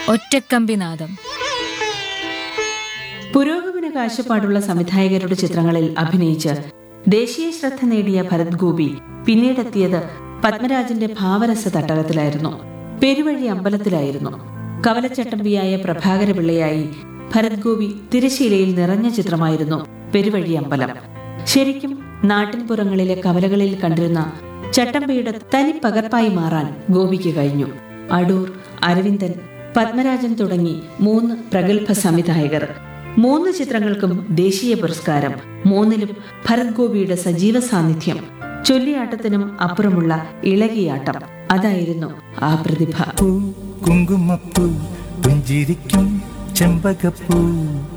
ഒറ്റക്കമ്പിനാദം പുരോഗമന കാഴ്ചപ്പാടുള്ള സംവിധായകരുടെ ചിത്രങ്ങളിൽ അഭിനയിച്ച് ദേശീയ ശ്രദ്ധ നേടിയ ഭരത് ഗോപി പിന്നീടെത്തിയത് പത്മരാജന്റെ ഭാവരസ തട്ടകത്തിലായിരുന്നു പെരുവഴി അമ്പലത്തിലായിരുന്നു കവലച്ചട്ടമ്പിയായ പ്രഭാകരപിള്ളയായി ഭരത് ഗോപി തിരശീലയിൽ നിറഞ്ഞ ചിത്രമായിരുന്നു പെരുവഴി അമ്പലം ശരിക്കും നാട്ടിൻപുറങ്ങളിലെ കവലകളിൽ കണ്ടിരുന്ന ചട്ടമ്പിയുടെ തനി പകർപ്പായി മാറാൻ ഗോപിക്ക് കഴിഞ്ഞു അടൂർ അരവിന്ദൻ പത്മരാജൻ തുടങ്ങി മൂന്ന് പ്രഗത്ഭ സംവിധായകർ മൂന്ന് ചിത്രങ്ങൾക്കും ദേശീയ പുരസ്കാരം മൂന്നിലും ഭരത് ഗോപിയുടെ സജീവ സാന്നിധ്യം ചൊല്ലിയാട്ടത്തിനും അപ്പുറമുള്ള ഇളകിയാട്ടം അതായിരുന്നു ആ പ്രതിഭ പൂ കുങ്കുമപ്പൂ പുഞ്ചിരിക്കും ചെമ്പകപ്പൂ